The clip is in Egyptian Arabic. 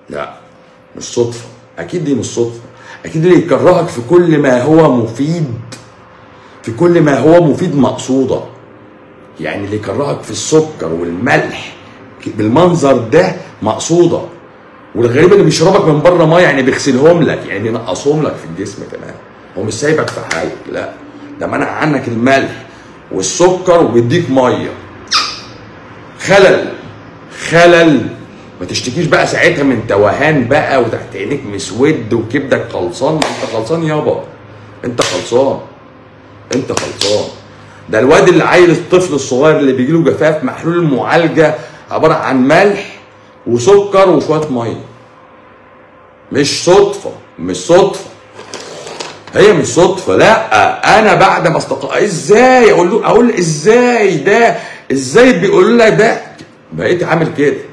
لا مش صدفه اكيد دي مش صدفه اكيد اللي يكرهك في كل ما هو مفيد في كل ما هو مفيد مقصوده يعني اللي يكرهك في السكر والملح بالمنظر ده مقصوده والغريب اللي بيشربك من بره ميه يعني بيغسلهم لك يعني بينقصهم لك في الجسم كمان هو مش سايبك في حالك لا ده منع عنك الملح والسكر وبيديك ميه خلل خلل ما تشتكيش بقى ساعتها من توهان بقى وتحت عينيك مسود وكبدك خلصان انت خلصان يابا انت خلصان انت خلصان ده الواد اللي عيل الطفل الصغير اللي بيجي له جفاف محلول المعالجه عباره عن ملح وسكر وشويه ميه مش صدفه مش صدفه هي مش صدفه لا انا بعد ما استق ازاي اقول له اقول ازاي ده ازاي بيقول لك ده بقيت عامل كده